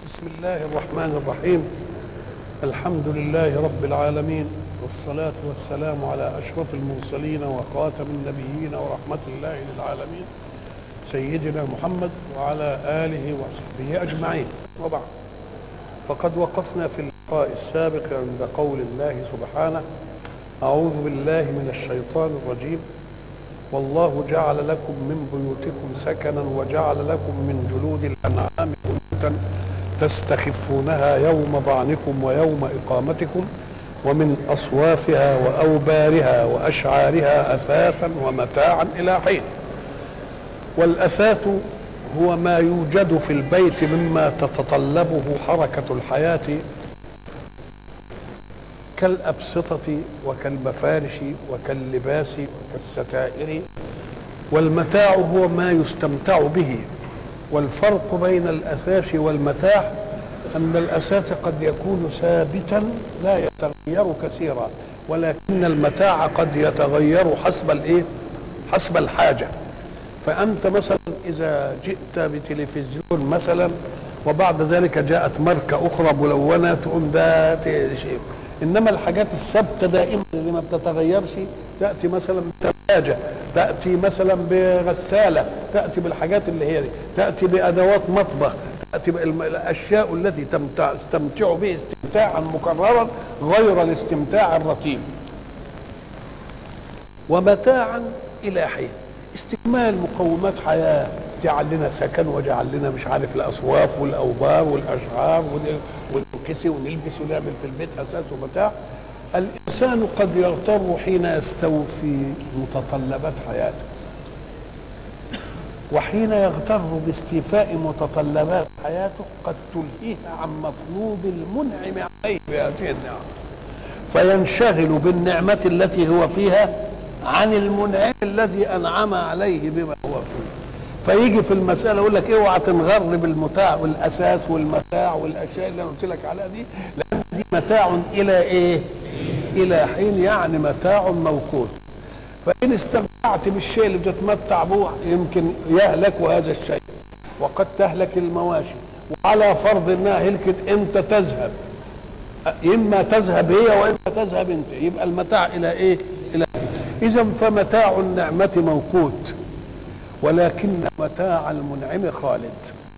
بسم الله الرحمن الرحيم الحمد لله رب العالمين والصلاة والسلام على أشرف المرسلين وخاتم النبيين ورحمة الله للعالمين سيدنا محمد وعلى آله وصحبه أجمعين وبعد فقد وقفنا في اللقاء السابق عند قول الله سبحانه أعوذ بالله من الشيطان الرجيم والله جعل لكم من بيوتكم سكنا وجعل لكم من جلود الأنعام بيوتا تستخفونها يوم ظعنكم ويوم إقامتكم ومن أصوافها وأوبارها وأشعارها أثاثا ومتاعا إلى حين والأثاث هو ما يوجد في البيت مما تتطلبه حركة الحياة كالأبسطة وكالمفارش وكاللباس وكالستائر والمتاع هو ما يستمتع به والفرق بين الأثاث والمتاع أن الأثاث قد يكون ثابتا لا يتغير كثيرا ولكن المتاع قد يتغير حسب الإيه؟ حسب الحاجة فأنت مثلا إذا جئت بتلفزيون مثلا وبعد ذلك جاءت ماركة أخرى ملونة تقوم ده شيء انما الحاجات الثابته دائما اللي ما بتتغيرش تاتي مثلا بثلاجه تاتي مثلا بغساله تاتي بالحاجات اللي هي دي تاتي بادوات مطبخ تاتي بالاشياء التي تمتع تستمتع به استمتاعا مكررا غير الاستمتاع الرتيب ومتاعا الى حين استكمال مقومات حياه جعل لنا سكن وجعل لنا مش عارف الاصواف والاوبار والاشعار ونكسي ونلبس ونعمل في البيت اساس ومتاع الانسان قد يغتر حين يستوفي متطلبات حياته وحين يغتر باستيفاء متطلبات حياته قد تلهيه عن مطلوب المنعم عليه بهذه النعم فينشغل بالنعمة التي هو فيها عن المنعم الذي أنعم عليه بما هو فيه فيجي في المسألة يقول لك اوعى تنغر بالمتاع والأساس والمتاع والأشياء اللي أنا قلت لك عليها دي لأن دي متاع إلى إيه؟ إلى حين يعني متاع موقوت فإن استمتعت بالشيء اللي بتتمتع به يمكن يهلك هذا الشيء وقد تهلك المواشي وعلى فرض انها هلكت انت تذهب اما تذهب هي واما تذهب انت يبقى المتاع الى ايه؟ الى اذا فمتاع النعمه موقوت ولكن متاع المنعم خالد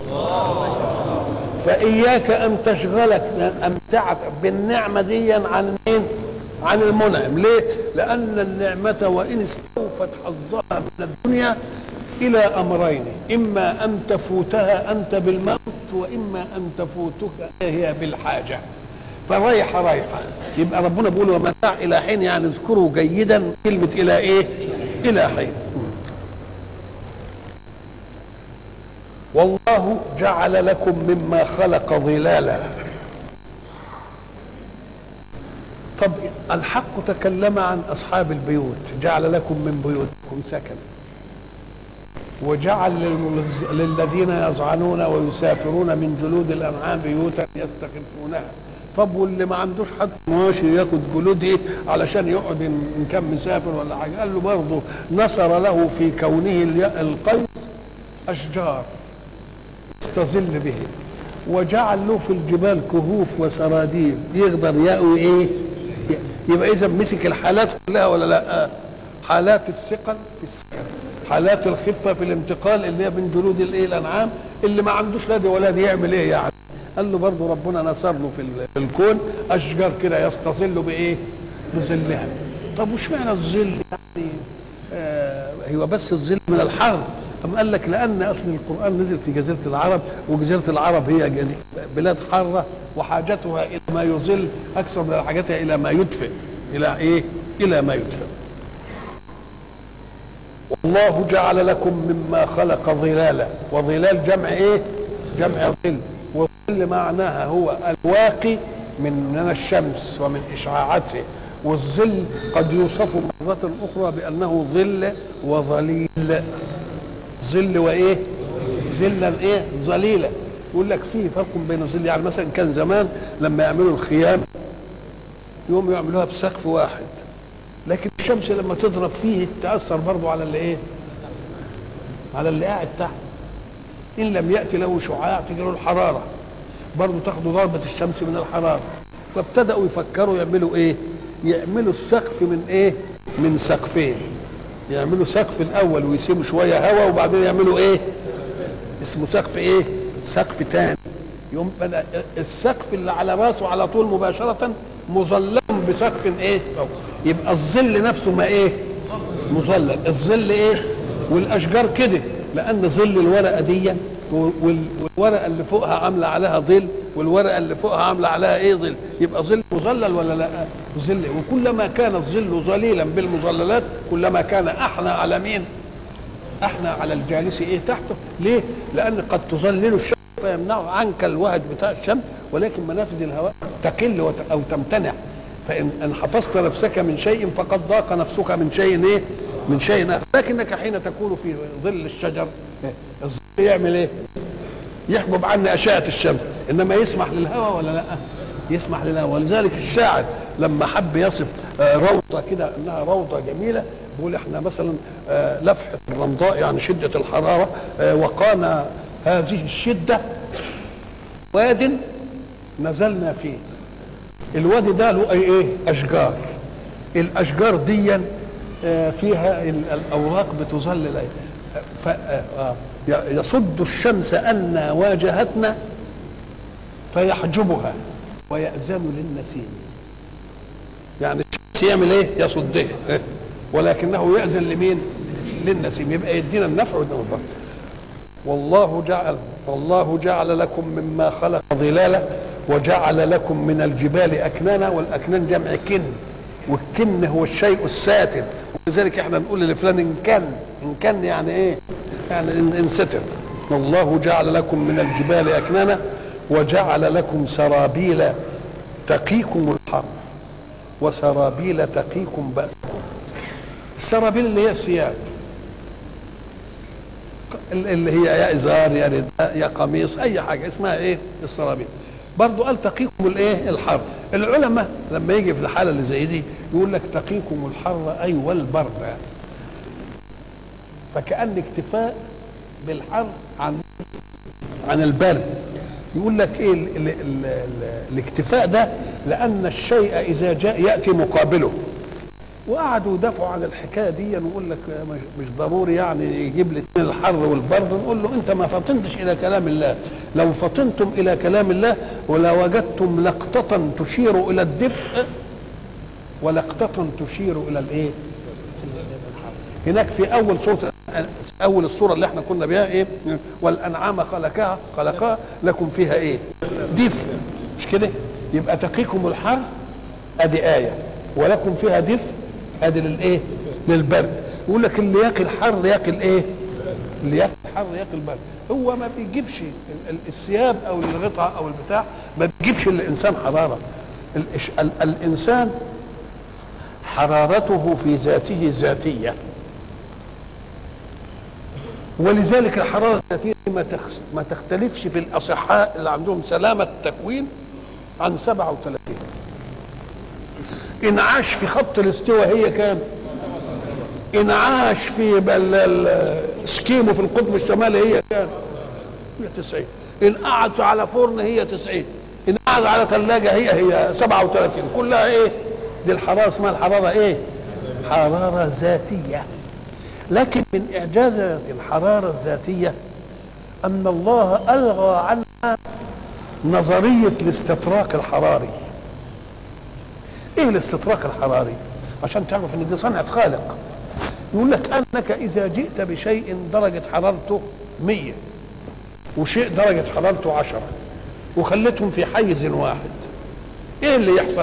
فإياك أن تشغلك أمتعك بالنعمة دي عن مين؟ عن المنعم ليه؟ لأن النعمة وإن استوفت حظها من الدنيا إلى أمرين إما أن تفوتها أنت بالموت وإما أن تفوتك هي بالحاجة فرايحة رايحة يبقى ربنا بيقول ومتاع إلى حين يعني اذكروا جيدا كلمة إلى إيه؟ إلى حين والله جعل لكم مما خلق ظلالا طب الحق تكلم عن اصحاب البيوت جعل لكم من بيوتكم سكنا وجعل للذين يزعنون ويسافرون من جلود الانعام بيوتا يستخفونها طب واللي ما عندوش حد ماشي ياخد جلود ايه علشان يقعد ان كان مسافر ولا حاجه قال له برضه نصر له في كونه القيس اشجار يستظل به وجعل له في الجبال كهوف وسراديب يقدر يأوي ايه يبقى اذا مسك الحالات كلها ولا لا حالات الثقل في السكن حالات الخفه في الانتقال اللي هي من جلود الايه الانعام اللي ما عندوش لا دي ولا دي يعمل ايه يعني قال له برضه ربنا نصر له في الكون اشجار كده يستظل بايه بظلها طب وش معنى الظل يعني آه هو بس الظل من الحر أم قال لك لأن أصل القرآن نزل في جزيرة العرب وجزيرة العرب هي بلاد حارة وحاجتها إلى ما يظل أكثر من حاجتها إلى ما يدفئ إلى إيه؟ إلى ما يدفئ والله جعل لكم مما خلق ظلالا وظلال جمع إيه؟ جمع ظل والظل معناها هو الواقي من من الشمس ومن إشعاعته والظل قد يوصف مرة أخرى بأنه ظل وظليل ظل وايه ظلا ايه ظليلا يقول لك فيه فرق بين الظل يعني مثلا كان زمان لما يعملوا الخيام يوم يعملوها بسقف واحد لكن الشمس لما تضرب فيه تاثر برضه على اللي ايه على اللي قاعد تحت ان لم ياتي له شعاع تجي له الحراره برضه تاخدوا ضربه الشمس من الحراره فابتدأوا يفكروا يعملوا ايه يعملوا السقف من ايه من سقفين يعملوا سقف الاول ويسيبوا شويه هواء وبعدين يعملوا ايه اسمه سقف ايه سقف تاني يوم بدا السقف اللي على راسه على طول مباشره مظلم بسقف ايه يبقى الظل نفسه ما ايه مظلل الظل ايه والاشجار كده لان ظل الورقه دي والورقه اللي فوقها عامله عليها ظل والورقه اللي فوقها عامله عليها ايه ظل يبقى ظل مظلل ولا لا ظل وكلما كان الظل ظليلا بالمظللات كلما كان احنى على مين احنى على الجالس ايه تحته ليه لان قد تظلل الشمس فيمنع عنك الوهج بتاع الشمس ولكن منافذ الهواء تقل وت... او تمتنع فان ان حفظت نفسك من شيء فقد ضاق نفسك من شيء ايه من شيء آخر لكنك حين تكون في ظل الشجر الظل يعمل ايه يحجب عني اشعه الشمس انما يسمح للهواء ولا لا يسمح للهواء ولذلك الشاعر لما حب يصف روضه كده انها روضه جميله بيقول احنا مثلا لفحه الرمضاء يعني شده الحراره وقانا هذه الشده واد نزلنا فيه الوادي ده له ايه اشجار الاشجار دي فيها الاوراق بتظلل يصد الشمس أن واجهتنا فيحجبها ويأذن للنسيم يعني الشمس يعمل ايه يصدها ولكنه يأذن لمين للنسيم يبقى يدينا النفع والضر والله جعل والله جعل لكم مما خلق ظلالا وجعل لكم من الجبال أكنانا والأكنان جمع كن والكن هو الشيء الساتر ولذلك احنا نقول لفلان ان كان ان كان يعني ايه يعني ان ستر والله جعل لكم من الجبال اكنانا وجعل لكم سرابيل تقيكم الحر وسرابيل تقيكم بأسكم السرابيل اللي هي الثياب اللي هي يا ازار يا رداء يا قميص اي حاجه اسمها ايه السرابيل برضو قال تقيكم الايه الحر العلماء لما يجي في الحاله اللي زي دي يقول لك تقيكم الحر اي والبرد فكأن اكتفاء بالحر عن عن البرد يقول لك ايه ال ال ال ال الاكتفاء ده لان الشيء اذا جاء ياتي مقابله وقعدوا يدافعوا عن الحكايه دي ويقول لك مش ضروري يعني يجيب لي الحر والبرد نقول له انت ما فطنتش الى كلام الله لو فطنتم الى كلام الله ولوجدتم لقطه تشير الى الدفء ولقطه تشير الى الايه هناك في اول سوره اول السوره اللي احنا كنا بها ايه والانعام خلقها خلقها لكم فيها ايه دفء مش كده يبقى تقيكم الحر ادي ايه ولكم فيها دفء ادي للايه للبرد يقول لك اللي ياكل حر ياكل ايه اللي ياكل حر ياكل برد هو ما بيجيبش الثياب او الغطاء او البتاع ما بيجيبش الانسان حراره الانسان حرارته في ذاته ذاتيه ولذلك الحراره الذاتيه ما ما تختلفش في الاصحاء اللي عندهم سلامه التكوين عن 37 انعاش في خط الاستواء هي كام انعاش في سكيمو في القطب الشمالي هي كام هي 90 ان قعد على فرن هي 90 ان قعد على ثلاجه هي هي 37 كلها ايه دي الحراره اسمها الحراره ايه حراره ذاتيه لكن من اعجاز الحراره الذاتيه ان الله الغى عنها نظريه الاستطراق الحراري ايه الاستطراق الحراري عشان تعرف ان دي صنعه خالق يقول لك انك اذا جئت بشيء درجه حرارته مية وشيء درجه حرارته عشرة وخليتهم في حيز واحد ايه اللي يحصل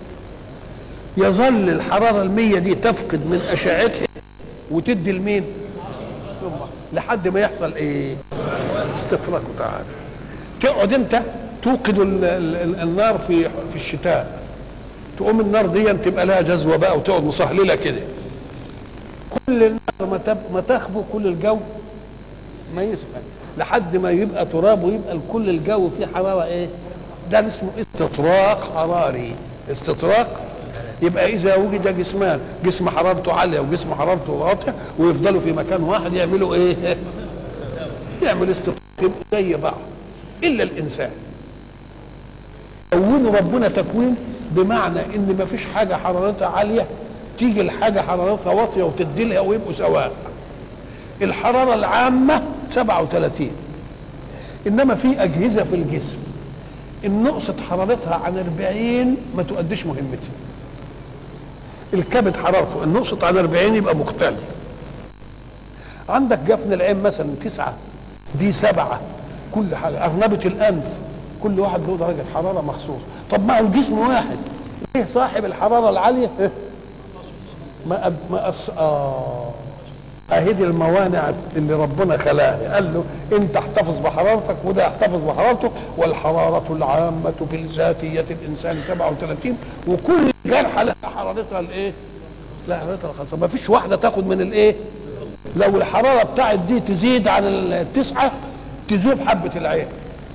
يظل الحراره المية دي تفقد من اشعتها وتدي لمين لحد ما يحصل ايه استطراق تعالى تقعد انت توقد النار في في الشتاء تقوم النار دي تبقى لها جذوه بقى وتقعد مصهلله كده كل النار ما تب... ما تخبو كل الجو ما يسمع لحد ما يبقى تراب ويبقى كل الجو فيه حراره ايه ده اسمه استطراق حراري استطراق يبقى اذا وجد جسمان جسم حرارته عاليه وجسم حرارته واطيه ويفضلوا في مكان واحد يعملوا ايه يعمل استطراق زي بعض الا الانسان تكوين ربنا تكوين بمعنى ان ما فيش حاجه حرارتها عاليه تيجي الحاجه حرارتها واطيه وتدي لها ويبقوا سواء الحراره العامه 37 انما في اجهزه في الجسم ان نقصت حرارتها عن 40 ما تؤديش مهمتها الكبد حرارته ان نقصت عن 40 يبقى مختل عندك جفن العين مثلا تسعة دي سبعة كل حاجة أرنبة الأنف كل واحد له درجة حرارة مخصوص طب ما الجسم واحد ايه صاحب الحرارة العالية إيه؟ ما أب... ما أص... آه اهي دي الموانع اللي ربنا خلاها قال له انت احتفظ بحرارتك وده يحتفظ بحرارته والحرارة العامة في ذاتية الانسان 37 وكل جرحة لها حرارتها الايه؟ لها حرارتها الخاصة ما فيش واحدة تاخد من الايه؟ لو الحرارة بتاعت دي تزيد عن التسعة تذوب حبة العين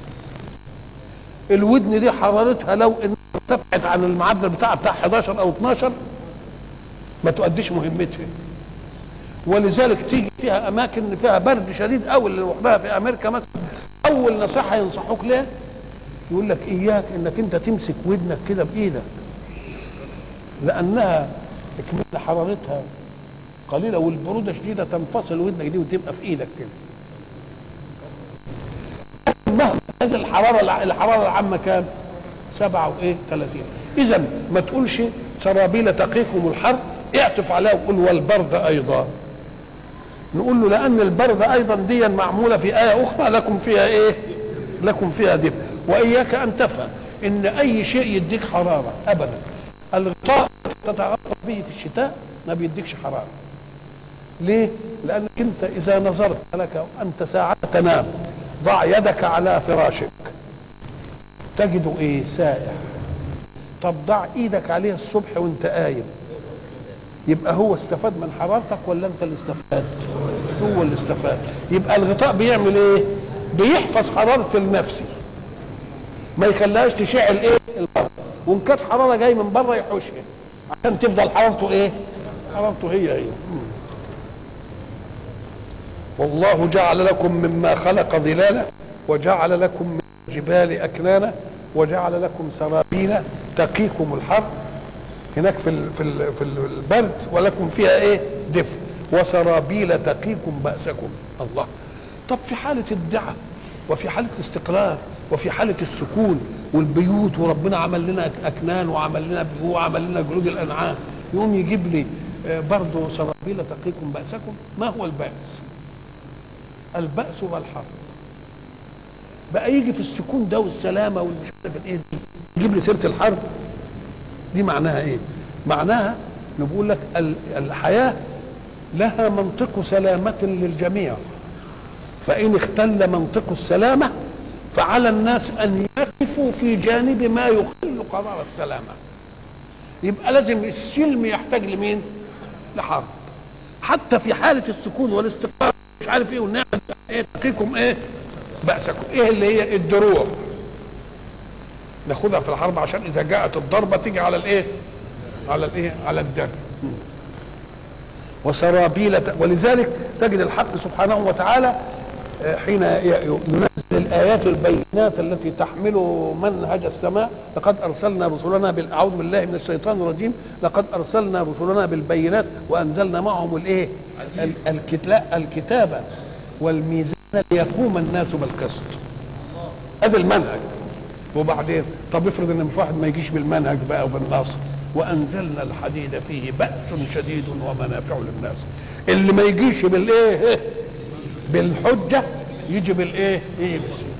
الودن دي حرارتها لو ان ارتفعت عن المعدل بتاعها بتاع 11 او 12 ما تؤديش مهمتها ولذلك تيجي فيها اماكن فيها برد شديد قوي اللي لوحدها في امريكا مثلا اول نصيحه ينصحوك ليه يقول لك اياك انك انت تمسك ودنك كده بايدك لانها اكمل حرارتها قليله والبروده شديده تنفصل ودنك دي وتبقى في ايدك كده مهما هذه الحراره الحراره العامه كام؟ سبعة وايه 30 اذا ما تقولش سرابيل تقيكم الحر اعطف عليها وقول والبرد ايضا نقول له لان البرد ايضا دي معموله في ايه اخرى لكم فيها ايه لكم فيها دفء واياك ان تفهم ان اي شيء يديك حراره ابدا الغطاء تتغطى به في الشتاء ما بيديكش حراره ليه لانك انت اذا نظرت لك انت ساعه تنام ضع يدك على فراشك تجد ايه سائع طب ضع ايدك عليه الصبح وانت قايم يبقى هو استفاد من حرارتك ولا انت اللي استفاد هو اللي استفاد يبقى الغطاء بيعمل ايه بيحفظ حرارة النفسي ما يخليهاش تشعل ايه البر وان كانت حرارة جاية من بره يحوشها عشان تفضل حرارته ايه حرارته هي هي والله جعل لكم مما خلق ظلالا وجعل لكم من الجبال اكنانا وجعل لكم سرابيل تقيكم الحر هناك في ال في ال في البرد ولكم فيها ايه دفء وسرابيل تقيكم بأسكم الله طب في حالة الدعة وفي حالة الاستقرار وفي حالة السكون والبيوت وربنا عمل لنا أكنان وعمل لنا وعمل لنا جلود الأنعام يقوم يجيب لي برضه سرابيل تقيكم بأسكم ما هو البأس البأس هو الحرب بقى يجي في السكون ده والسلامة والمش عارف ايه دي يجيب لي سيرة الحرب دي معناها ايه معناها نقول لك الحياة لها منطق سلامة للجميع فإن اختل منطق السلامة فعلى الناس أن يقفوا في جانب ما يقل قرار السلامة يبقى لازم السلم يحتاج لمين لحرب حتى في حالة السكون والاستقرار مش عارف ايه والنعمة ايه تقيكم ايه بأسكم ايه اللي هي الدروع ناخدها في الحرب عشان اذا جاءت الضربه تيجي على الايه على الايه على الدم وسرابيل ولذلك تجد الحق سبحانه وتعالى حين ينزل الايات البينات التي تحمل منهج السماء لقد ارسلنا رسلنا بال... اعوذ بالله من الشيطان الرجيم لقد ارسلنا رسلنا بالبينات وانزلنا معهم الايه الكتاب والميزان ليقوم الناس بالقسط هذا المنهج وبعدين طب افرض ان واحد ما يجيش بالمنهج بقى وبالنصر وانزلنا الحديد فيه باس شديد ومنافع للناس اللي ما يجيش بالايه بالحجه يجي بالايه يجي بالسنة.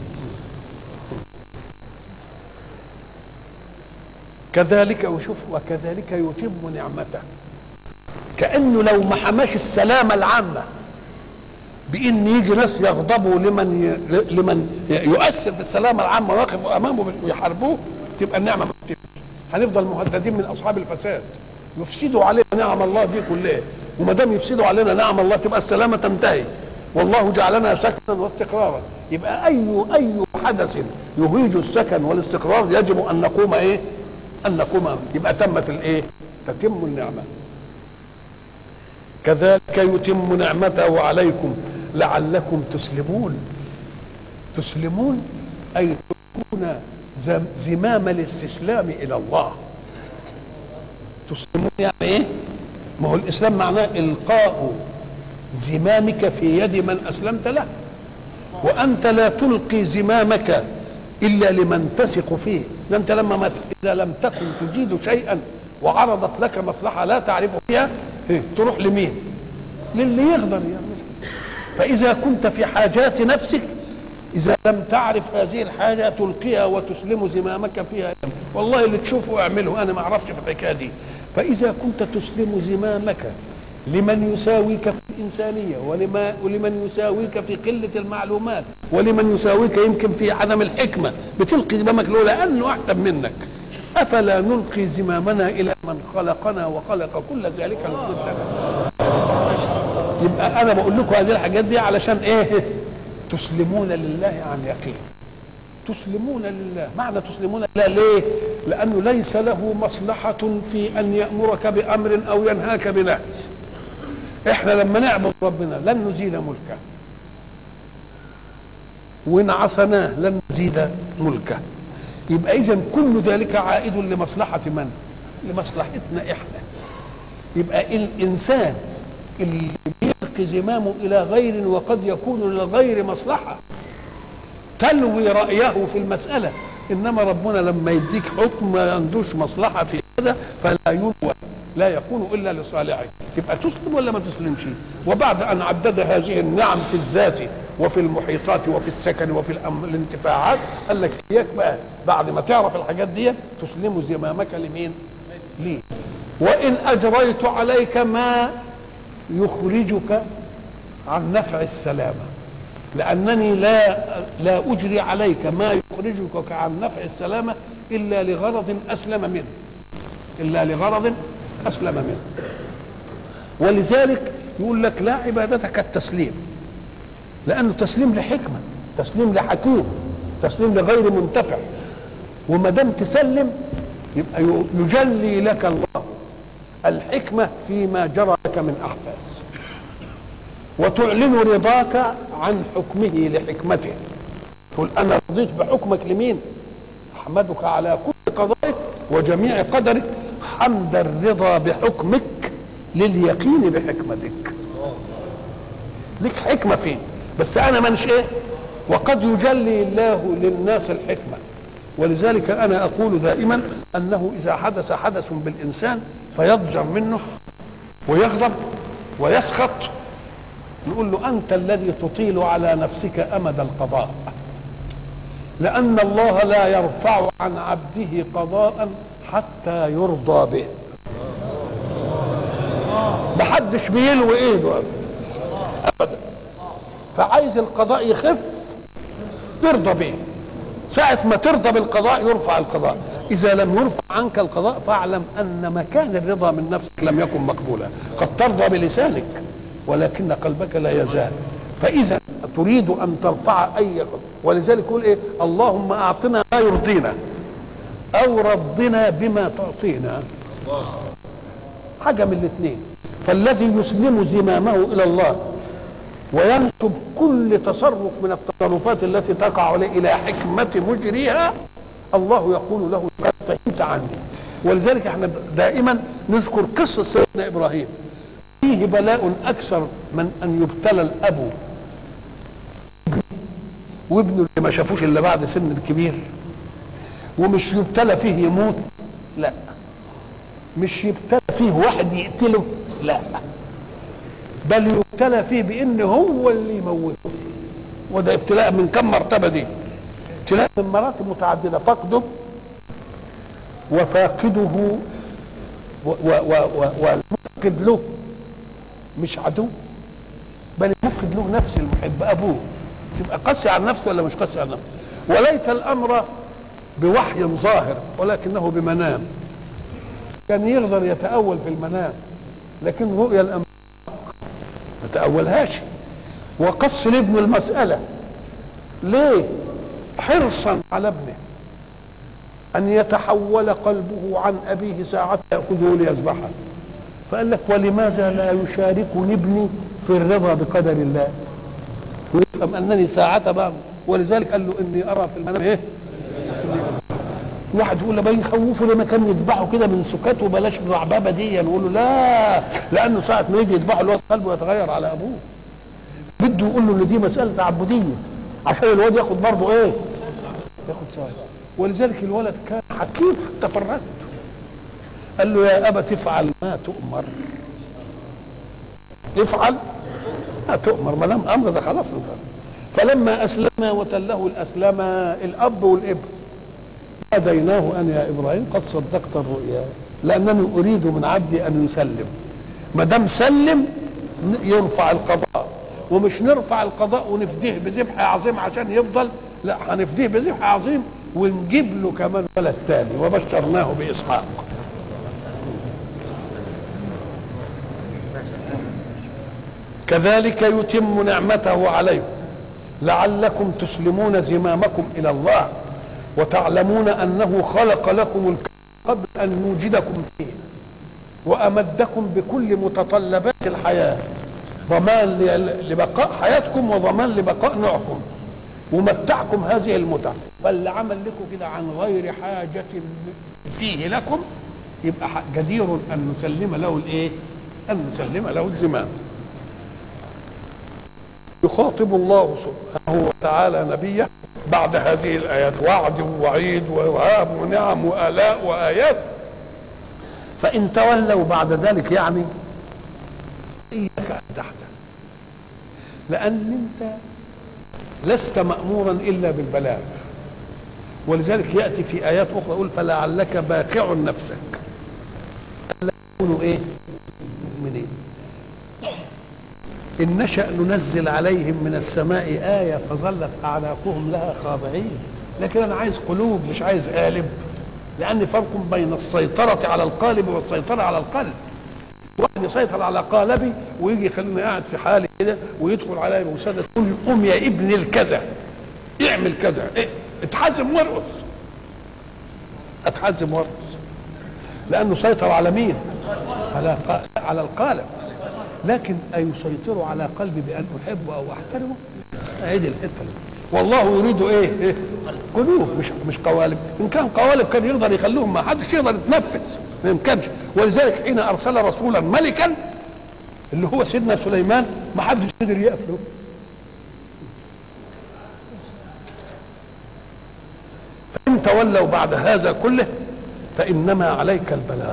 كذلك وشوف وكذلك يتم نعمته كانه لو ما حماش السلامه العامه بان يجي ناس يغضبوا لمن ي... لمن يؤثر في السلامه العامه ويقفوا امامه ويحاربوه تبقى النعمه ما هنفضل مهددين من اصحاب الفساد يفسدوا علينا نعم الله دي كلها وما دام يفسدوا علينا نعم الله تبقى السلامه تنتهي والله جعلنا سكنا واستقرارا يبقى اي اي حدث يهيج السكن والاستقرار يجب ان نقوم ايه؟ ان نقوم يبقى تمت الايه؟ تتم النعمه كذلك يتم نعمته عليكم لعلكم تسلمون تسلمون اي تكون زم- زمام الاستسلام الى الله تسلمون يعني ايه ما هو الاسلام معناه القاء زمامك في يد من اسلمت له وانت لا تلقي زمامك الا لمن تثق فيه ده انت لما ما ت- اذا لم تكن تجيد شيئا وعرضت لك مصلحه لا تعرف فيها إيه؟ تروح لمين للي يقدر يعمل فاذا كنت في حاجات نفسك اذا لم تعرف هذه الحاجه تلقيها وتسلم زمامك فيها والله اللي تشوفه اعمله انا ما اعرفش في الحكايه دي فاذا كنت تسلم زمامك لمن يساويك في الإنسانية ولما ولمن يساويك في قلة المعلومات ولمن يساويك يمكن في عدم الحكمة بتلقي زمامك له لأنه أحسن منك أفلا نلقي زمامنا إلى من خلقنا وخلق كل ذلك القدر يبقى أنا بقول لكم هذه الحاجات دي علشان إيه تسلمون لله عن يقين تسلمون لله معنى تسلمون لله ليه لأنه ليس له مصلحة في أن يأمرك بأمر أو ينهاك بنهي احنا لما نعبد ربنا لن نزيد ملكه وان عصناه لن نزيد ملكه يبقى اذا كل ذلك عائد لمصلحه من لمصلحتنا احنا يبقى الانسان اللي بيلقي زمامه الى غير وقد يكون للغير مصلحه تلوي رايه في المساله انما ربنا لما يديك حكم ما عندوش مصلحه في هذا فلا ينوى لا يكون الا لصالحك تبقى تسلم ولا ما تسلمش وبعد ان عدد هذه النعم في الذات وفي المحيطات وفي السكن وفي الأم... الانتفاعات قال لك اياك بقى بعد ما تعرف الحاجات دي تسلم زمامك لمين لي وان اجريت عليك ما يخرجك عن نفع السلامه لانني لا لا اجري عليك ما يخرجك عن نفع السلامه الا لغرض اسلم منه الا لغرض اسلم منه ولذلك يقول لك لا عبادة كالتسليم لانه تسليم لحكمه تسليم لحكيم تسليم لغير منتفع وما دام تسلم يبقى يجلي لك الله الحكمه فيما جرى لك من احداث وتعلن رضاك عن حكمه لحكمته تقول انا رضيت بحكمك لمين احمدك على كل قضائك وجميع قدرك حمد الرضا بحكمك لليقين بحكمتك لك حكمه فيه بس انا منش ايه وقد يجلي الله للناس الحكمه ولذلك انا اقول دائما انه اذا حدث حدث بالانسان فيضجر منه ويغضب ويسخط نقول له انت الذي تطيل على نفسك امد القضاء لان الله لا يرفع عن عبده قضاء حتى يرضى به محدش بيلوي ايده ابدا فعايز القضاء يخف يرضى به ساعة ما ترضى بالقضاء يرفع القضاء إذا لم يرفع عنك القضاء فاعلم أن مكان الرضا من نفسك لم يكن مقبولا قد ترضى بلسانك ولكن قلبك لا يزال فإذا تريد أن ترفع أي قضاء ولذلك يقول إيه اللهم أعطنا ما يرضينا أو رضنا بما تعطينا حاجة من الاثنين فالذي يسلم زمامه إلى الله وينسب كل تصرف من التصرفات التي تقع عليه الى حكمه مجريها الله يقول له قد فهمت عني ولذلك احنا دائما نذكر قصه سيدنا ابراهيم فيه بلاء اكثر من ان يبتلى الاب وابنه اللي ما شافوش الا بعد سن كبير ومش يبتلى فيه يموت لا مش يبتلى فيه واحد يقتله لا بل يبتلى فيه بان هو اللي يموته وده ابتلاء من كم مرتبه دي ابتلاء من مراتب متعدده فقده وفاقده والمفقد له مش عدو بل المفقد له نفس المحب ابوه تبقى قاسي على نفسه ولا مش قاسي على نفسه وليت الامر بوحي ظاهر ولكنه بمنام كان يقدر يتاول في المنام لكن رؤيا الامر ما تأولهاش وقص لابنه المسألة ليه حرصا على ابنه أن يتحول قلبه عن أبيه ساعة يأخذه ليذبحه فقال لك ولماذا لا يشاركني ابني في الرضا بقدر الله ويفهم أنني ساعة بقى ولذلك قال له إني أرى في المنام إيه واحد يقول له باين يخوفوا لما كان يذبحوا كده من سكات وبلاش الرعبابه دي يقول له لا لانه ساعه ما يجي يذبحوا الواد قلبه يتغير على ابوه بده يقول له ان دي مساله تعبديه عشان الواد ياخد برضه ايه؟ ياخد ثواب ولذلك الولد كان حكيم حتى في الرد قال له يا ابا تفعل ما تؤمر افعل ما تؤمر ما دام امر ده خلاص انت فلما اسلم وتله الاسلم الاب والابن ناديناه ان يا ابراهيم قد صدقت الرؤيا لانني اريد من عبدي ان يسلم ما دام سلم يرفع القضاء ومش نرفع القضاء ونفديه بذبح عظيم عشان يفضل لا هنفديه بذبح عظيم ونجيب له كمان ولد تاني وبشرناه باسحاق كذلك يتم نعمته عليكم لعلكم تسلمون زمامكم الى الله وتعلمون انه خلق لكم الكون قبل ان يوجدكم فيه وامدكم بكل متطلبات الحياه ضمان لبقاء حياتكم وضمان لبقاء نوعكم ومتعكم هذه المتع فاللي عمل لكم كده عن غير حاجة فيه لكم يبقى جدير أن نسلم له الإيه؟ أن نسلم له الزمام يخاطب الله سبحانه وتعالى نبيه بعد هذه الآيات وعد ووعيد ووهاب ونعم وآلاء وآيات فإن تولوا بعد ذلك يعني إياك أن تحزن لأن أنت لست مأمورا إلا بالبلاغ ولذلك يأتي في آيات أخرى يقول فلعلك باقع نفسك ألا يكونوا إيه مؤمنين إن نشأ ننزل عليهم من السماء آية فظلت أعناقهم لها خاضعين لكن أنا عايز قلوب مش عايز قالب لأن فرق بين السيطرة على القالب والسيطرة على القلب واحد يسيطر على قالبي ويجي يخليني قاعد في حالي كده ويدخل عليا بوسادة تقول لي قوم يا ابن الكذا اعمل كذا إيه؟ اتحزم وارقص اتحزم وارقص لانه سيطر على مين؟ على على القالب لكن أيسيطر على قلبي بأن أحبه أو أحترمه؟ هذه الحتة دي والله يريد إيه؟ إيه؟ قلوب مش مش قوالب، إن كان قوالب كان يقدر يخلوهم ما حدش يقدر يتنفس، ما يمكنش، ولذلك حين أرسل رسولا ملكا اللي هو سيدنا سليمان ما حدش قدر يقفله. فإن تولوا بعد هذا كله فإنما عليك البلاغ.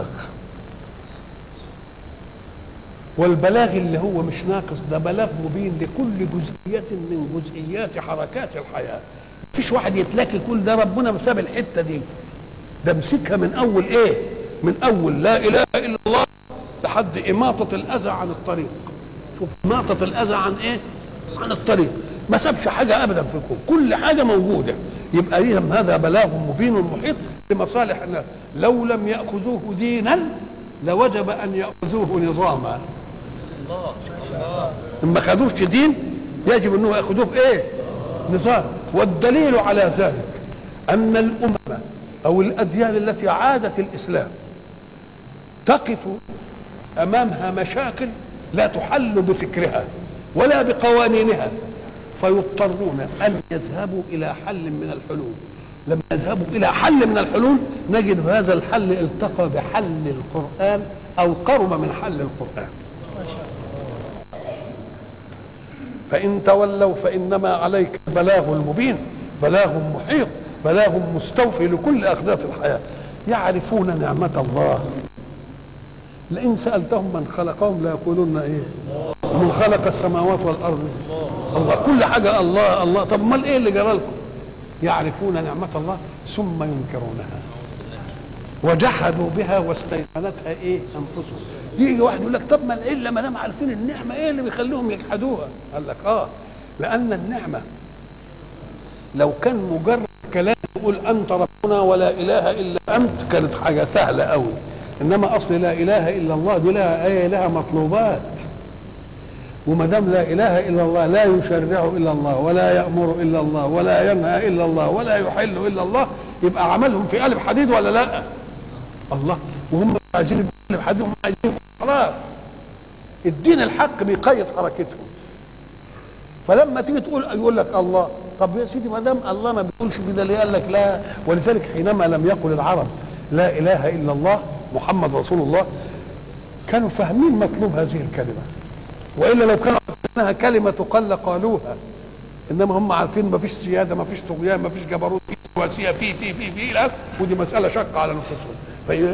والبلاغ اللي هو مش ناقص ده بلاغ مبين لكل جزئية من جزئيات حركات الحياة مفيش واحد يتلاقي كل ده ربنا ساب الحتة دي ده مسكها من أول إيه من أول لا إله إلا الله لحد إماطة الأذى عن الطريق شوف إماطة الأذى عن إيه عن الطريق ما سابش حاجة أبدا في الكون كل حاجة موجودة يبقى إذا هذا بلاغ مبين محيط لمصالح الناس لو لم يأخذوه دينا لوجب أن يأخذوه نظاما ما خدوش دين يجب انه ياخذوه بايه؟ نظام والدليل على ذلك ان الامم او الاديان التي عادت الاسلام تقف امامها مشاكل لا تحل بفكرها ولا بقوانينها فيضطرون ان يذهبوا الى حل من الحلول لما يذهبوا الى حل من الحلول نجد هذا الحل التقى بحل القران او قرب من حل القران فإن تولوا فإنما عليك البلاغ المبين بلاغ محيط بلاغ مستوفي لكل أخذات الحياة يعرفون نعمة الله لئن سألتهم من خلقهم ليقولون إيه من خلق السماوات والأرض الله كل حاجة الله الله طب امال إيه اللي جرى لكم يعرفون نعمة الله ثم ينكرونها وجحدوا بها واستيقنتها ايه انفسهم يجي واحد يقول لك طب ما العله ما دام عارفين النعمه ايه اللي بيخليهم يجحدوها قال لك اه لان النعمه لو كان مجرد كلام يقول انت ربنا ولا اله الا انت كانت حاجه سهله قوي انما اصل لا اله الا الله دي لها ايه لها مطلوبات وما دام لا اله الا الله لا يشرع الا الله ولا يامر الا الله ولا ينهى الا الله ولا يحل الا الله يبقى عملهم في قلب حديد ولا لا؟ الله وهم عايزين قلب حديد وهم عايزين خلاص الدين الحق بيقيد حركتهم فلما تيجي تقول يقول لك الله طب يا سيدي ما دام الله ما بيقولش كده ليه قال لك لا ولذلك حينما لم يقل العرب لا اله الا الله محمد رسول الله كانوا فاهمين مطلوب هذه الكلمه والا لو كانوا انها كلمه تقال لقالوها انما هم عارفين ما فيش سياده ما فيش طغيان ما فيش جبروت في سواسيه في في في في لا ودي مساله شاقه على نفوسهم فهي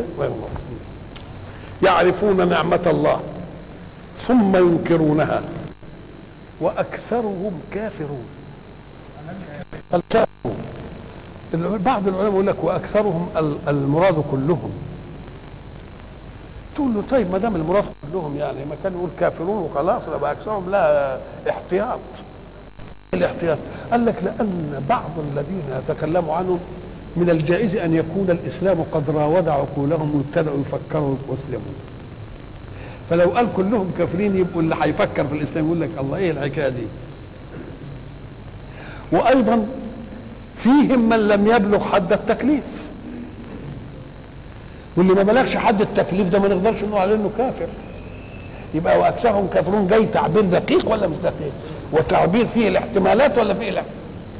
يعرفون نعمه الله ثم ينكرونها واكثرهم كافرون الكافرون بعض العلماء يقول لك واكثرهم المراد كلهم تقول له طيب ما دام المراد كلهم يعني ما كان يقول كافرون وخلاص يبقى اكثرهم لا احتياط الاحتياط قال لك لان بعض الذين يتكلموا عنهم من الجائز ان يكون الاسلام قد راود عقولهم وابتدأوا يفكروا ويسلموا فلو قال كلهم كافرين يبقوا اللي هيفكر في الاسلام يقول لك الله ايه الحكايه دي وايضا فيهم من لم يبلغ حد التكليف واللي ما بلغش حد التكليف ده ما نقدرش نقول عليه انه كافر يبقى واكثرهم كافرون جاي تعبير دقيق ولا مش دقيق وتعبير فيه الاحتمالات ولا فيه لا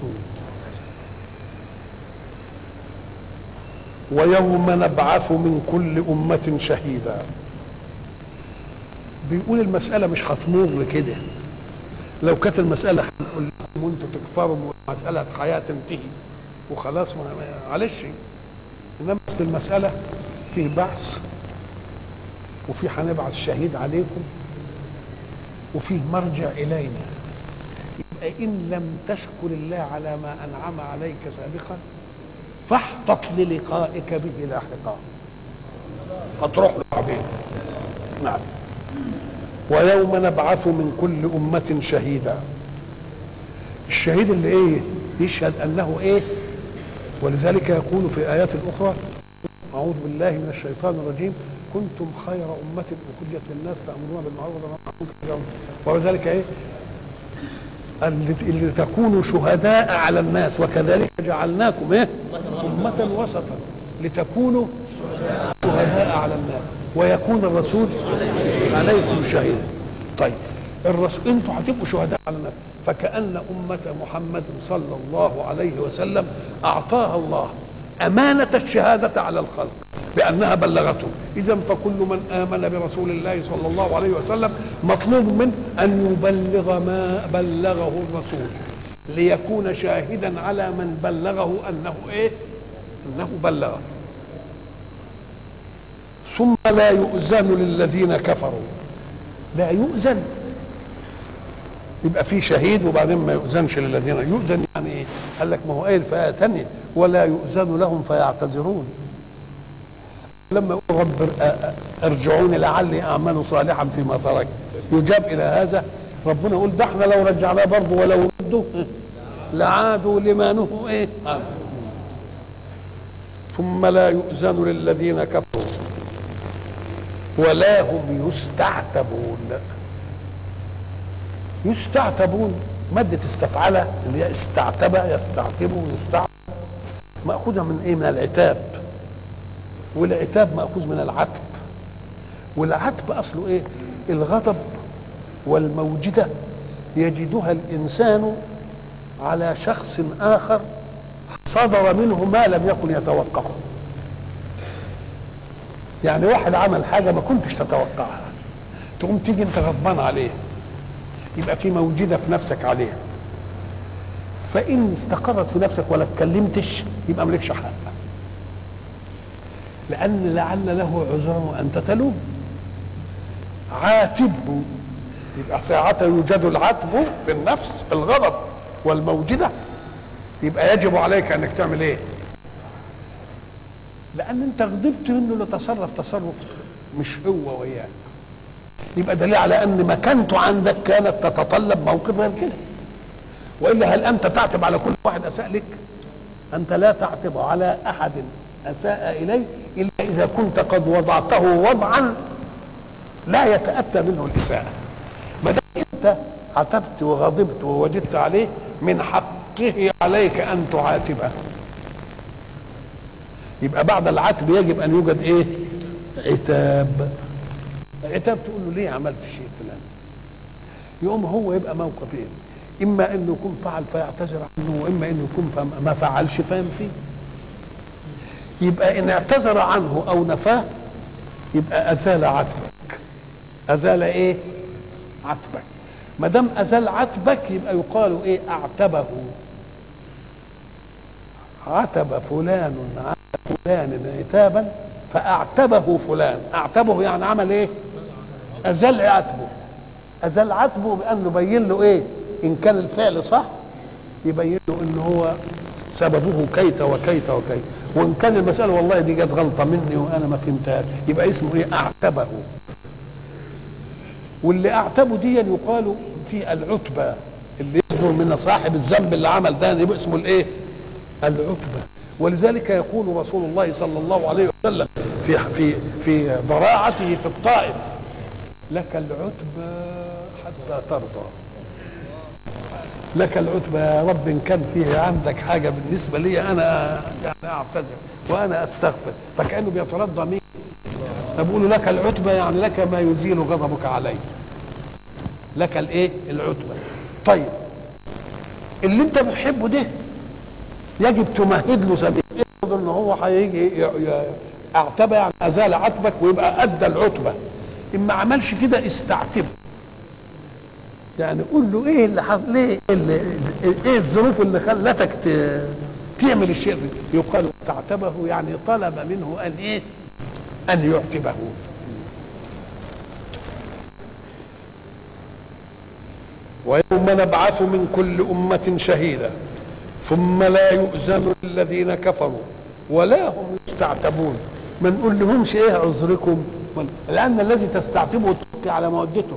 ويوم نبعث من كل أمة شهيدا بيقول المسألة مش هتمر كده لو كانت المسألة هنقول لكم وانتوا تكفروا مسألة حياة تنتهي وخلاص معلش انما اصل المسألة فيه بعث وفي هنبعث شهيد عليكم وفيه مرجع إلينا يبقى إن لم تشكر الله على ما أنعم عليك سابقا فاحتط للقائك به لاحقا هتروح له بعدين نعم ويوم نبعث من كل أمة شهيدا الشهيد اللي ايه يشهد انه ايه ولذلك يقول في ايات اخرى اعوذ بالله من الشيطان الرجيم كنتم خير امه اخرجت للناس تامرون بالمعروف وتنهون عن وذلك ايه اللي تكونوا شهداء على الناس وكذلك جعلناكم ايه امه وسطا لتكونوا شهداء على الناس ويكون الرسول عليكم شهيدا طيب الرسول انتوا هتبقوا شهداء على الناس فكأن أمة محمد صلى الله عليه وسلم أعطاها الله أمانة الشهادة على الخلق بأنها بلغته إذا فكل من آمن برسول الله صلى الله عليه وسلم مطلوب منه أن يبلغ ما بلغه الرسول ليكون شاهدا على من بلغه أنه إيه أنه بلغه ثم لا يؤذن للذين كفروا لا يؤذن يبقى في شهيد وبعدين ما يؤذنش للذين يؤذن يعني ايه؟ قال لك ما هو قايل في ايه ثانيه ولا يؤذن لهم فيعتذرون لما يقول رب ارجعوني لعلي اعمل صالحا فيما ترك يجاب الى هذا ربنا يقول ده احنا لو رجعناه برضه ولو ردوا لعادوا لما نهوا ايه آه. ثم لا يؤذن للذين كفروا ولا هم يستعتبون يستعتبون مادة استفعل اللي هي استعتب يستعتب يستعتب مأخوذة من ايه؟ من العتاب والعتاب مأخوذ من العتب والعتب أصله ايه؟ الغضب والموجدة يجدها الإنسان على شخص آخر صدر منه ما لم يكن يتوقعه يعني واحد عمل حاجة ما كنتش تتوقعها تقوم تيجي انت غضبان عليه يبقى في موجودة في نفسك عليها فإن استقرت في نفسك ولا اتكلمتش يبقى مالكش حق لأن لعل له عذرا وأنت تلوم عاتبه يبقى ساعتها يوجد العتب بالنفس الغضب والموجدة يبقى يجب عليك أنك تعمل إيه؟ لأن أنت غضبت إنه تصرف تصرف مش هو وياك يبقى دليل على ان مكانته عندك كانت تتطلب موقف غير كده والا هل انت تعتب على كل واحد اساء لك انت لا تعتب على احد اساء اليه الا اذا كنت قد وضعته وضعا لا يتاتى منه الاساءه ما دام انت عتبت وغضبت ووجدت عليه من حقه عليك ان تعاتبه يبقى بعد العتب يجب ان يوجد ايه عتاب عتاب تقول له ليه عملت الشيء الفلاني يقوم هو يبقى موقفين اما انه يكون فعل فيعتذر عنه واما انه يكون فم- ما فعلش فينفيه يبقى ان اعتذر عنه او نفاه يبقى ازال عتبك ازال ايه عتبك ما دام ازال عتبك يبقى يقال ايه اعتبه عتب فلان على فلان عتابا فاعتبه فلان اعتبه يعني عمل ايه ازال عتبه ازال عتبه بانه بين له ايه ان كان الفعل صح يبين له ان هو سببه كيت وكيت وكيت وان كان المساله والله دي جت غلطه مني وانا ما فهمتهاش يبقى اسمه ايه اعتبه واللي اعتبه دي يقال في العتبه اللي يصدر من صاحب الذنب اللي عمل ده يبقى اسمه الايه العتبه ولذلك يقول رسول الله صلى الله عليه وسلم في في في ضراعته في الطائف لك العتبى حتى ترضى لك العتبى يا رب ان كان فيه عندك حاجه بالنسبه لي انا يعني اعتذر وانا استغفر فكانه بيترضى مين فبقول لك العتبى يعني لك ما يزيل غضبك علي لك الايه العتبى طيب اللي انت بتحبه ده يجب تمهد له سبيل افرض ان هو هيجي ي- ي- اعتبى يعني ازال عتبك ويبقى ادى العتبه ان ما عملش كده استعتبه يعني قول له ايه اللي حصل ليه اللي ايه الظروف اللي خلتك ت- تعمل الشيء ده يقال تعتبه يعني طلب منه ان ايه ان يعتبه ويوم نبعث من كل أمة شهيدا ثم لا يؤذن للذين كفروا ولا هم يستعتبون ما نقول لهمش ايه عذركم لأن الذي تستعتبه تبكي على مودته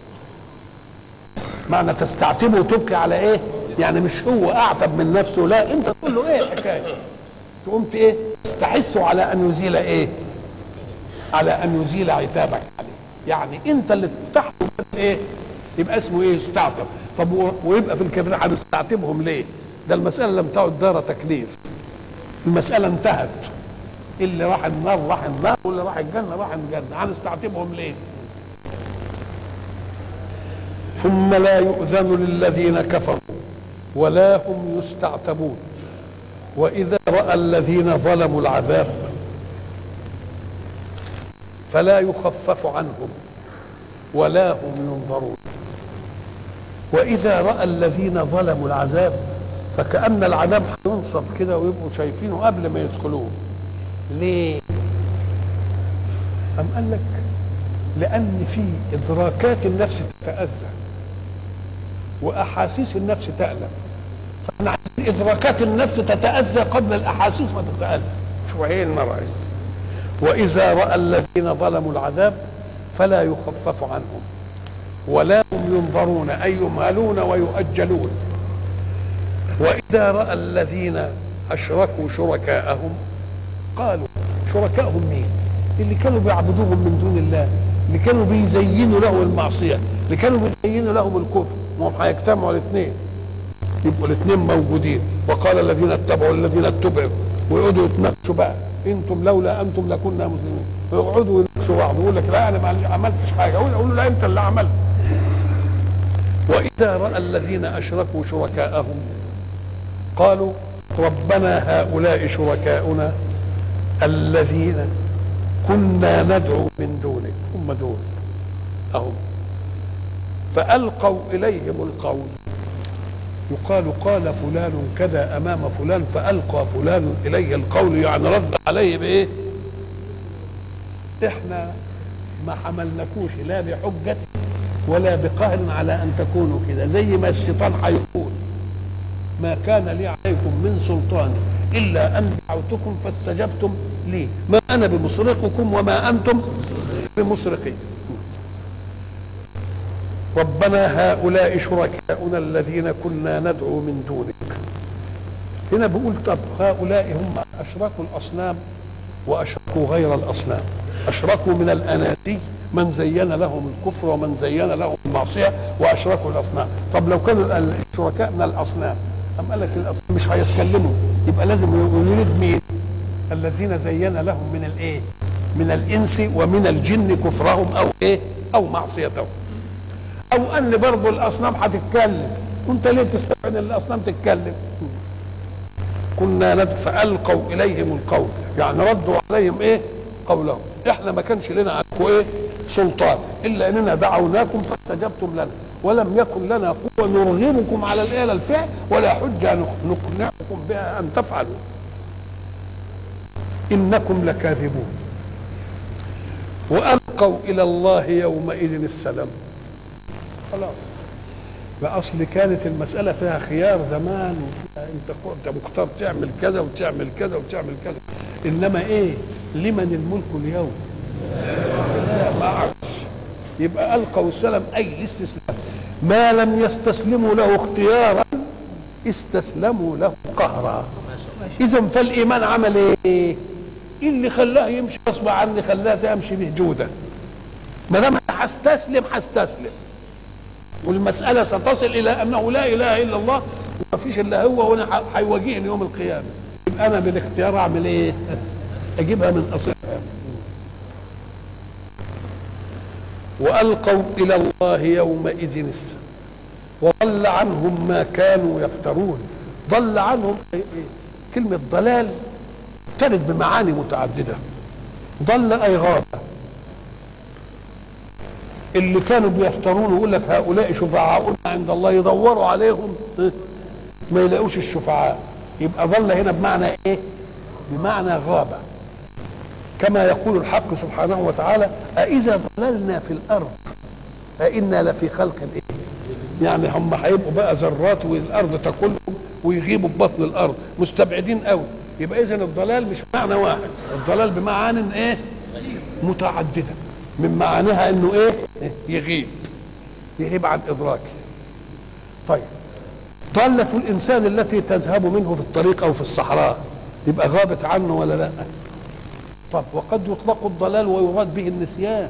معنى تستعتبه وتبكي على ايه يعني مش هو اعتب من نفسه لا انت تقول له ايه الحكايه تقوم ت- ايه تستحثه على ان يزيل ايه على ان يزيل عتابك عليه يعني انت اللي تفتح له باب ايه يبقى اسمه ايه يستعتب طب و- ويبقى في الكافرين هنستعتبهم ليه ده المساله لم تعد دار تكليف المساله انتهت اللي راح النار راح النار واللي راح الجنه راح الجنه هنستعتبهم ليه ثم لا يؤذن للذين كفروا ولا هم يستعتبون واذا راى الذين ظلموا العذاب فلا يخفف عنهم ولا هم ينظرون واذا راى الذين ظلموا العذاب فكان العذاب هينصب كده ويبقوا شايفينه قبل ما يدخلوه ليه ام قال لك لان في ادراكات النفس تتاذى واحاسيس النفس تالم فاحنا عايزين ادراكات النفس تتاذى قبل الاحاسيس ما تتالم شو هي المرأة واذا راى الذين ظلموا العذاب فلا يخفف عنهم ولا هم ينظرون اي يمهلون ويؤجلون واذا راى الذين اشركوا شركاءهم قالوا شركائهم مين اللي كانوا بيعبدوهم من دون الله اللي كانوا بيزينوا له المعصيه اللي كانوا بيزينوا لهم الكفر ما هم هيجتمعوا الاثنين يبقوا الاثنين موجودين وقال الذين اتبعوا الذين اتبعوا ويقعدوا يتناقشوا بقى انتم لولا انتم لكنا مسلمين ويقعدوا يناقشوا بعض يقول لك لا انا ما عملتش حاجه يقول له لا انت اللي عملت واذا راى الذين اشركوا شركاءهم قالوا ربنا هؤلاء شركاؤنا الذين كنا ندعو من دونك هم دول اهم فالقوا اليهم القول يقال قال فلان كذا امام فلان فالقى فلان اليه القول يعني رد عليه بايه احنا ما حملناكوش لا بحجه ولا بقهر على ان تكونوا كده زي ما الشيطان هيقول ما كان لي عليكم من سلطان الا ان دعوتكم فاستجبتم لي ما انا بمصرخكم وما انتم بمصرخي ربنا هؤلاء شركاؤنا الذين كنا ندعو من دونك هنا بيقول طب هؤلاء هم اشركوا الاصنام واشركوا غير الاصنام اشركوا من الاناسي من زين لهم الكفر ومن زين لهم المعصيه واشركوا الاصنام طب لو كانوا الشركاء من الاصنام أم قال لك الاصنام مش هيتكلموا يبقى لازم يريد مين الذين زين لهم من الايه من الانس ومن الجن كفرهم او ايه او معصيتهم او ان برضه الاصنام هتتكلم وانت ليه تستبعد ان الاصنام تتكلم كنا ند فالقوا اليهم القول يعني ردوا عليهم ايه قولهم احنا ما كانش لنا عنكم ايه سلطان الا اننا دعوناكم فاستجبتم لنا ولم يكن لنا قوه نرغمكم على الايه الفعل ولا حجه نقنعكم بها ان تفعلوا انكم لكاذبون والقوا الى الله يومئذ السلام خلاص اصل كانت المساله فيها خيار زمان وفيها انت انت مختار تعمل كذا وتعمل كذا وتعمل كذا انما ايه لمن الملك اليوم لا ما عرفش يبقى القوا السلام اي الاستسلام ما لم يستسلموا له اختيارا استسلموا له قهرا اذا فالايمان عمل ايه اللي خلاه يمشي غصب عني خلاه تمشي به جوده ما دام هستسلم هستسلم والمسألة ستصل إلى أنه لا إله إلا الله وما فيش إلا هو وأنا هيواجهني يوم القيامة يبقى أنا بالاختيار أعمل إيه؟ أجيبها من أصلها وألقوا إلى الله يومئذ السلام وضل عنهم ما كانوا يفترون ضل عنهم إيه إيه؟ كلمة ضلال ترد بمعاني متعددة ضل أي غاب اللي كانوا بيفترون ويقول لك هؤلاء شفعاؤنا عند الله يدوروا عليهم ما يلاقوش الشفعاء يبقى ظل هنا بمعنى ايه بمعنى غابة كما يقول الحق سبحانه وتعالى أإذا ضللنا في الأرض أإنا لفي خلق إيه يعني هم هيبقوا بقى ذرات والأرض تاكلهم ويغيبوا ببطن الأرض مستبعدين قوي يبقى إذا الضلال مش معنى واحد الضلال بمعان إيه متعدده من معانيها انه ايه يغيب يغيب عن ادراكه طيب ضالة الانسان التي تذهب منه في الطريق او في الصحراء يبقى غابت عنه ولا لا طب وقد يطلق الضلال ويراد به النسيان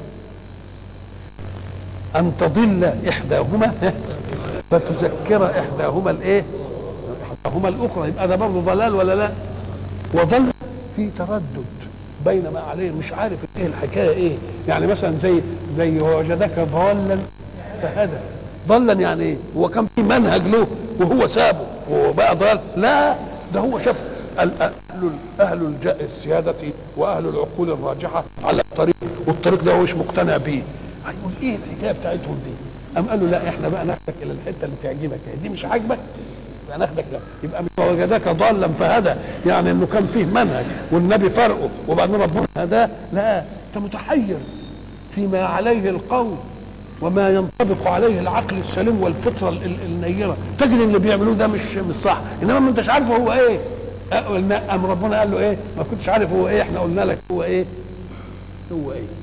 ان تضل احداهما فتذكر احداهما الايه احداهما الاخرى يبقى ده برضه ضلال ولا لا وضل في تردد بين ما عليه مش عارف ايه الحكايه ايه يعني مثلا زي زي وجدك ضالا فهدى ضلا يعني ايه هو كان في منهج له وهو سابه وبقى ضال لا ده هو شاف اهل اهل السياده واهل العقول الراجحه على الطريق والطريق ده هو مش مقتنع بيه هيقول ايه الحكايه بتاعتهم دي قام قالوا لا احنا بقى ناخدك الى الحته اللي تعجبك دي مش عاجبك يبقى ناخدك لا يبقى وجدك ضالا فهدى يعني انه كان فيه منهج والنبي فرقه وبعدين ربنا هداه لا انت متحير فيما عليه القول وما ينطبق عليه العقل السليم والفطره النيره تجد اللي بيعملوه ده مش مش صح انما ما انتش عارف هو ايه ام ربنا قال له ايه ما كنتش عارف هو ايه احنا قلنا لك هو ايه هو ايه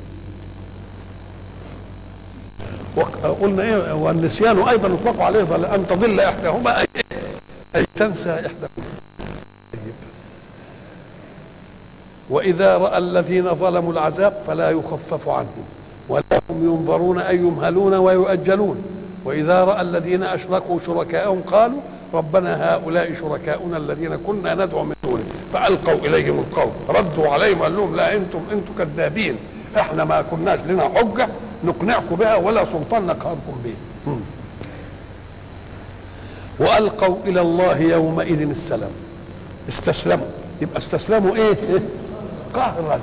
وقلنا ايه والنسيان ايضا يطلق عليه بل ان تضل احداهما اي اي تنسى احداهما طيب واذا راى الذين ظلموا العذاب فلا يخفف عنهم ولا هم ينظرون اي يمهلون ويؤجلون واذا راى الذين اشركوا شركاءهم قالوا ربنا هؤلاء شركاؤنا الذين كنا ندعو من دونه فالقوا اليهم القول ردوا عليهم قال لهم لا انتم انتم كذابين احنا ما كناش لنا حجه نقنعكم بها ولا سلطان نقهركم به والقوا الى الله يومئذ السلام استسلموا يبقى استسلموا ايه قهرا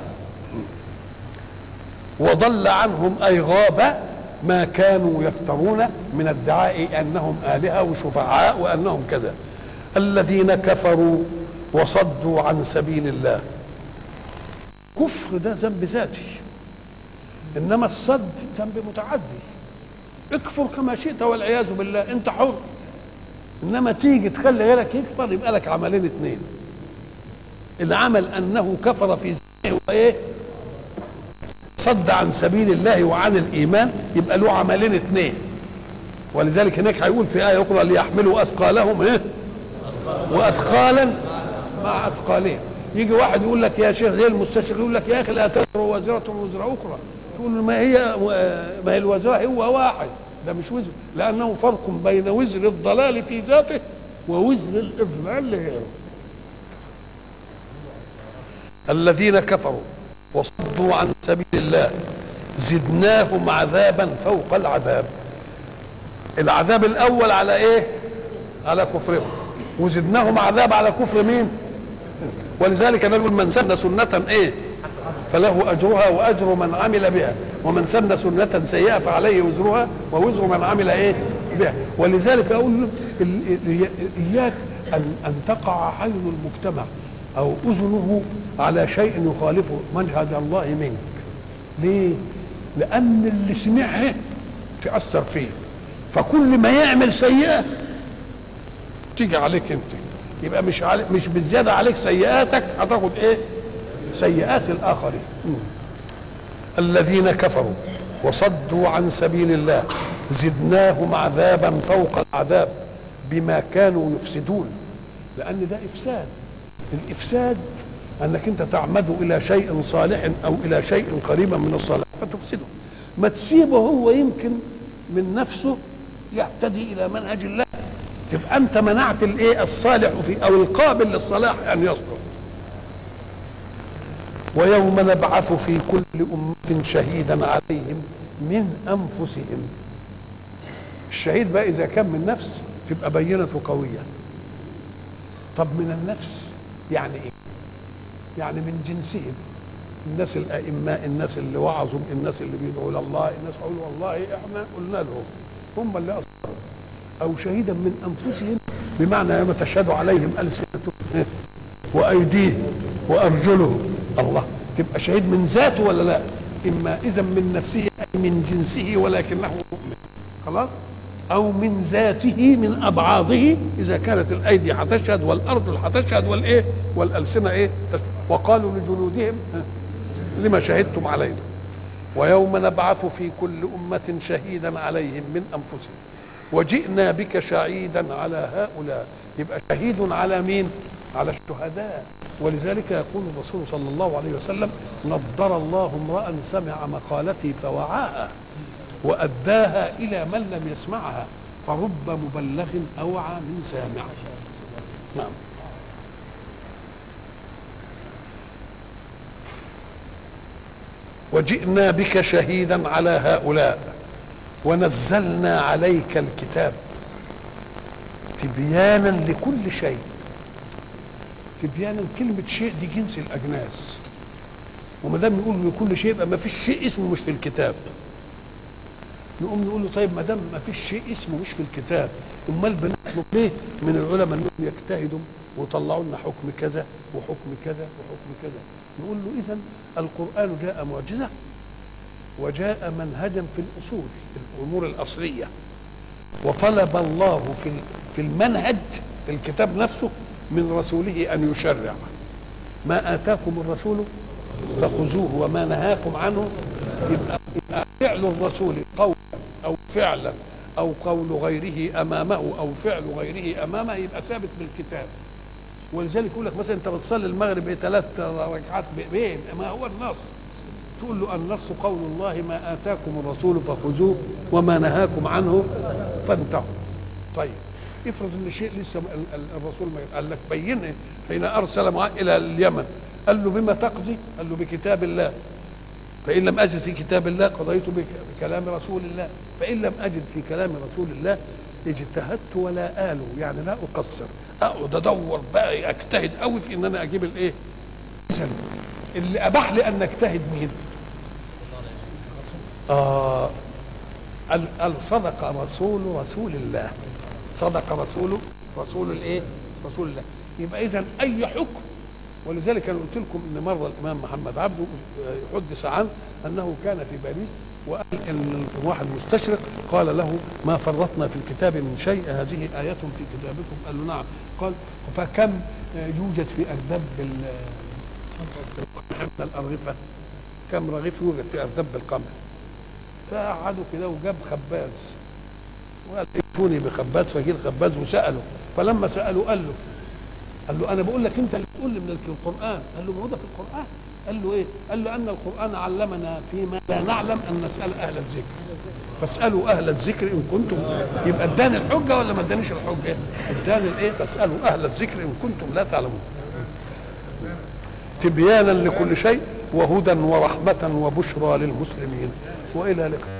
وضل عنهم اي غاب ما كانوا يفترون من ادعاء انهم الهه وشفعاء وانهم كذا الذين كفروا وصدوا عن سبيل الله كفر ده ذنب ذاتي انما الصد ذنب متعدي اكفر كما شئت والعياذ بالله انت حر انما تيجي تخلي غيرك يكفر يبقى لك عملين اثنين العمل انه كفر في ذنبه وايه صد عن سبيل الله وعن الايمان يبقى له عملين اثنين ولذلك هناك هيقول في ايه اخرى ليحملوا اثقالهم ايه واثقالا مع اثقالهم يجي واحد يقول لك يا شيخ زي المستشرق يقول لك يا اخي لا تزر وزره وزر اخرى تقول ما هي ما هي الوزره هو واحد ده مش وزر لانه فرق بين وزر الضلال في ذاته ووزر الاضلال لغيره الذين كفروا وصدوا عن سبيل الله زدناهم عذابا فوق العذاب العذاب الاول على ايه على كفرهم وزدناهم عذاب على كفر مين ولذلك نقول من سن سنة ايه فله اجرها واجر من عمل بها ومن سن سنة سيئة فعليه وزرها ووزر من عمل ايه بها ولذلك اقول له ال- ال- اياك ان ان تقع عين المجتمع او اذنه على شيء يخالف منهج الله منك ليه لان اللي سمعها تاثر فيه فكل ما يعمل سيئه تيجي عليك انت يبقى مش علي مش بالزياده عليك سيئاتك هتاخد ايه سيئات الاخرين مم. الذين كفروا وصدوا عن سبيل الله زدناهم عذابا فوق العذاب بما كانوا يفسدون لان ده افساد الافساد انك انت تعمد الى شيء صالح او الى شيء قريبا من الصالح فتفسده ما تسيبه هو يمكن من نفسه يهتدي الى منهج الله تبقى انت منعت الايه الصالح في او القابل للصلاح ان يصلح ويوم نبعث في كل أمة شهيدا عليهم من أنفسهم الشهيد بقى إذا كان من نفس تبقى بينته قوية طب من النفس يعني إيه يعني من جنسهم الناس الأئماء الناس اللي وعظوا الناس اللي بيدعوا إلى الله الناس قالوا والله إحنا قلنا لهم هم اللي أصدروا أو شهيدا من أنفسهم بمعنى يوم تشهد عليهم ألسنتهم وأيديهم وأرجلهم الله تبقى شهيد من ذاته ولا لا إما إذا من نفسه أي من جنسه ولكنه مؤمن خلاص أو من ذاته من أبعاضه إذا كانت الأيدي هتشهد والأرجل هتشهد والإيه والألسنة إيه تشهد. وقالوا لجلودهم ها، لما شهدتم علينا ويوم نبعث في كل أمة شهيدا عليهم من أنفسهم وجئنا بك شهيدا على هؤلاء يبقى شهيد على مين على الشهداء ولذلك يقول الرسول صلى الله عليه وسلم نضر الله امرأ سمع مقالتي فوعاها وأداها إلى من لم يسمعها فرب مبلغ أوعى من سامع نعم وجئنا بك شهيدا على هؤلاء ونزلنا عليك الكتاب تبيانا لكل شيء تبيانا كلمة شيء دي جنس الأجناس وما دام يقول لكل شيء يبقى ما فيش شيء اسمه مش في الكتاب نقوم نقول له طيب ما دام ما فيش شيء اسمه مش في الكتاب امال بنطلب ليه من العلماء انهم يجتهدوا ويطلعوا لنا حكم كذا وحكم كذا وحكم كذا نقول له اذا القران جاء معجزه وجاء منهجا في الاصول الامور الاصليه وطلب الله في في المنهج في الكتاب نفسه من رسوله ان يشرع ما اتاكم الرسول فخذوه وما نهاكم عنه يبقى, يبقى فعل الرسول قولا او فعلا او قول غيره امامه او فعل غيره امامه يبقى ثابت بالكتاب ولذلك يقول لك مثلا انت بتصلي المغرب ثلاث ركعات بايه ما هو النص تقول له النص قول الله ما اتاكم الرسول فخذوه وما نهاكم عنه فانتهوا طيب افرض ان شيء لسه ال- ال- الرسول ما قال لك بينه حين ارسل معاه الى اليمن قال له بما تقضي؟ قال له بكتاب الله فان لم اجد في كتاب الله قضيت بك- بكلام رسول الله فان لم اجد في كلام رسول الله اجتهدت ولا آله يعني لا اقصر اقعد ادور بقى اجتهد قوي في ان انا اجيب الايه؟ اذا اللي اباح لي ان اجتهد مين؟ آه قال قال صدق رسول رسول الله صدق رسول رسول الايه؟ رسول الله يبقى اذا اي حكم ولذلك انا قلت لكم ان مره الامام محمد عبده حدث عنه انه كان في باريس وقال ان واحد مستشرق قال له ما فرطنا في الكتاب من شيء هذه آية في كتابكم قال له نعم قال فكم يوجد في أردب ال- القمح من الأرغفة كم رغيف يوجد في أردب القمح فقعدوا كده وجاب خباز وقال ائتوني بخباز فجه الخباز وسأله فلما سأله قال له قال له انا بقول لك انت اللي تقول لي من القران قال له ما هو ده في القران قال له ايه قال له ان القران علمنا فيما لا نعلم ان نسال اهل الذكر فاسالوا اهل الذكر ان كنتم يبقى اداني الحجه ولا ما ادانيش الحجه اداني الايه فاسالوا اهل الذكر ان كنتم لا تعلمون تبيانا لكل شيء وهدى ورحمه وبشرى للمسلمين والى لقاء